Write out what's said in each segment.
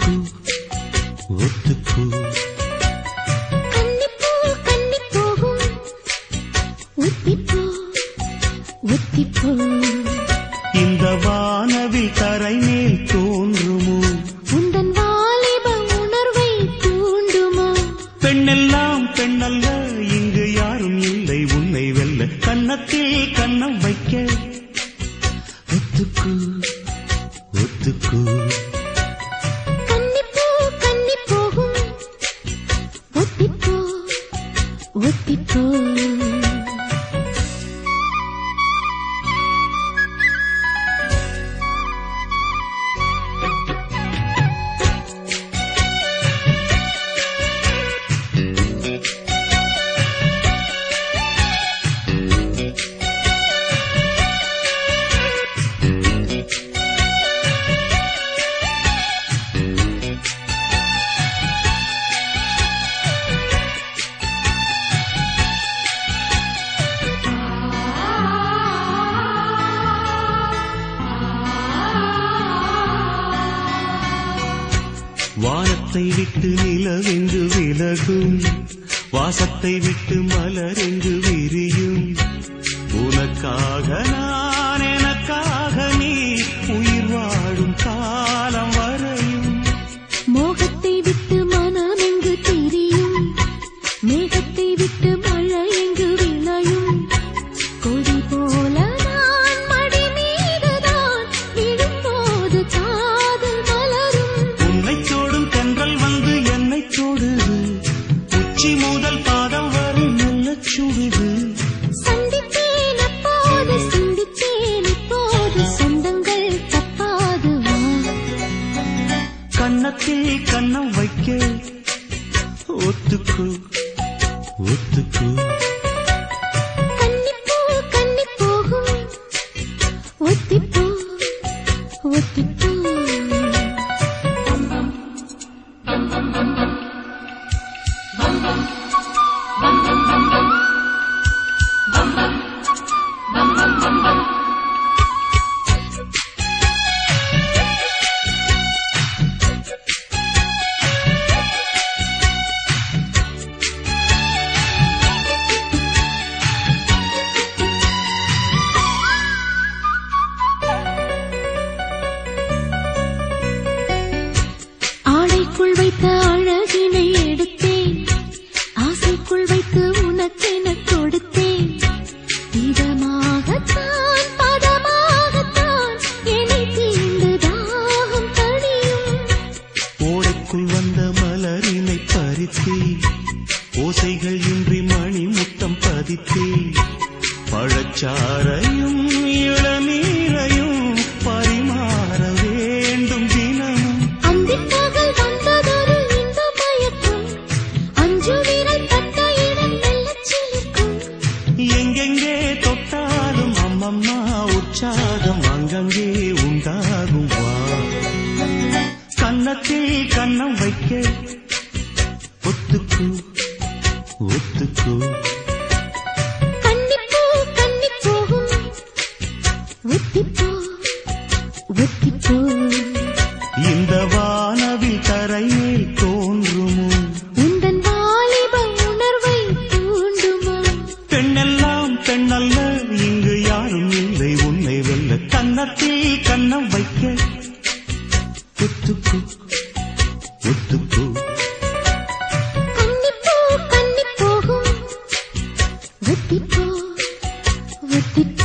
ஒத்துக்கு ஒத்துக்கு கன்னிப்பூ கன்னிப் போகும் ஒத்திப்போ ஒத்திப்போ இந்த வானவில் தரை மேல் தோன்றுமோ உந்தன் வாலிப உணர்வை தூண்டுமோ பெண்ணெல்லாம் பெண்ணல்ல இங்கு யாரும் இல்லை உன்னை வெல்ல கன்னத்தில் கன்னம் வைக்க ஒத்துக்கு ஒத்துக்கு கன்னிப்பூ கன்னிப் போகும் ஒத்திப்போ ஒத்திப்போ வானத்தை விட்டு நிலவென்று விலகும் வாசத்தை விட்டு மலரென்று விரியும் உனக்காக நான் எனக்காக நீ உயிர் வாழும் காலம் வரையும் மோகத்தை விட்டு மனம் எங்கு திரியும் மேகத்தை விட்டு மழை எங்கு விளையும் கொடி போல நான் மடி மீதுதான் விழும்போது காதல் மலரும் உன்னை தோடும் தென்றல் வந்து என்னை தொடுது உச்சி முதல் பாதம் வரை மெல்லச் சுடுது சந்தித்தேன் அப்போது சிந்தித்தேன் இப்போது சொந்தங்கள் தப்பாது வா கன்னத்தில் கன்னம் வைக்க ஒத்துக்கு ஒத்துக்கு கன்னிப்பூ கன்னிப் போகும் ஒத்திப்பூ ஒத்திப்பூ ஆடைக்குள் வைத்த அழகினை எடுத்தேன் ஆசைக்குள் வைத்து உனக்கென கொடுத்தேன் இதமாகத்தான் பதமாகத்தான் என்னை தீண்டு தாகம் தணியும் ஓடைக்குள் வந்த மலரினை பறித்தே ஓசைகள் இன்றி மணி முத்தம் பதித்தே பழச்சாரையும் இளநீரையும் பரிமாற வேண்டும் தினமும் அந்திப் பகல் வந்ததொரு இன்ப மயக்கம் அஞ்சு விரல் தட்ட இடம் மெல்லச் சிலிர்க்கும் எங்கெங்கே தொட்டாலும் அம்மம்மா உற்சாகம் அங்கங்கே உண்டாகும் வா கன்னத்தில் கன்னம் வைக்க ஒத்துக்கு ஒத்துக்கு கன்னிப்பூ கன்னிப் போகும் ஒத்திப்போ ஒத்திப்போ இந்த வானவில் தரை மேல் தோன்றுமோ உந்தன் வாலிப உணர்வை தூண்டுமோ பெண்ணெல்லாம் பெண்ணல்ல இங்கு யாரும் இல்லை உன்னை வெல்ல கன்னத்தில் கன்னம் வைக்க ஒத்துக்கு ஒத்துக்கு கன்னிப்பூ கன்னிப் போகும் ஒத்திப்போ ஒத்திப்போ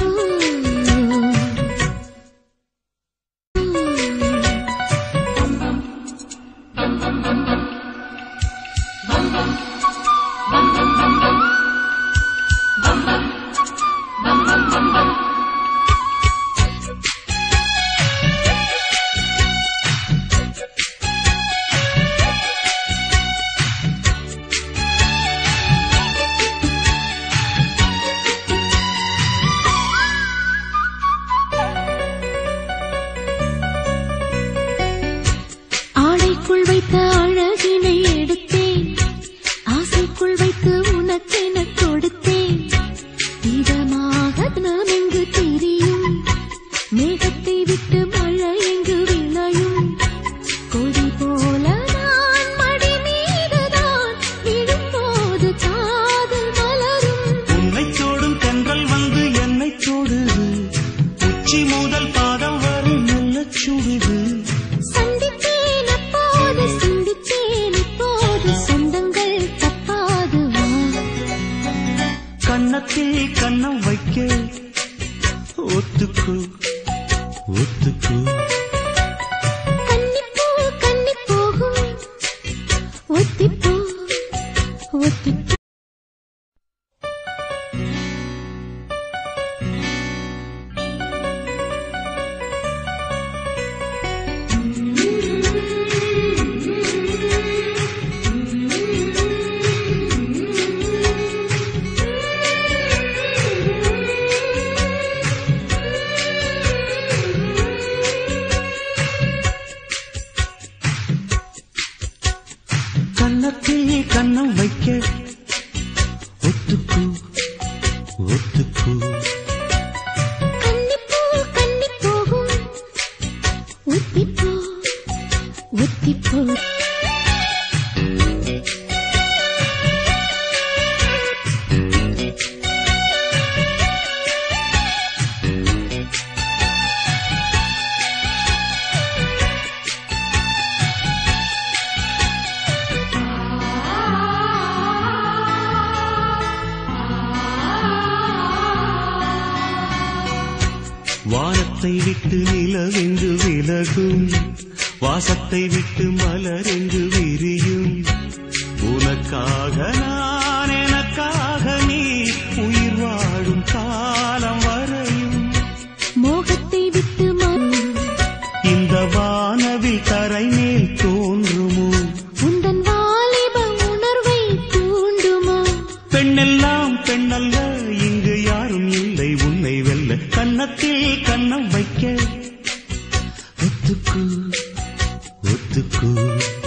ஆடைக்குள் வைத்த அழகினை எடுத்தேன் ஆசைக்குள் வைத்து உனக்கென கொடுத்தேன் இதமாக நாம் எங்கு திரியும் மேகத்தை விட்டு மழை எங்கு விளையும் கொடி போல கன்னத்தில் கன்னம் வைக்க ஒத்துக்கு ஒத்துக்கு கன்னிப்பூ கன்னிப் போகும் ஒத்திப்போ ஒத்திப்போ வானத்தை விட்டு நிலவென்று விலகும் வாசத்தை விட்டு மலரென்று விரியும் உனக்காக நான் எனக்காக நீ உயிர் வாழும் காலம் வரையும் மோகத்தை விட்டு மறு இந்த வானவில் தரை மேல் தோன்றுமோ உந்தன் வாலிப உணர்வை தூண்டுமோ பெண்ணெல்லாம் பெண்ணல்ல இங்கு யாரும் இல்லை உன்னை வெல்ல கன்னத்தில் கன்னம் வைக்க ஒத்துக்கு ஒத்துக்கு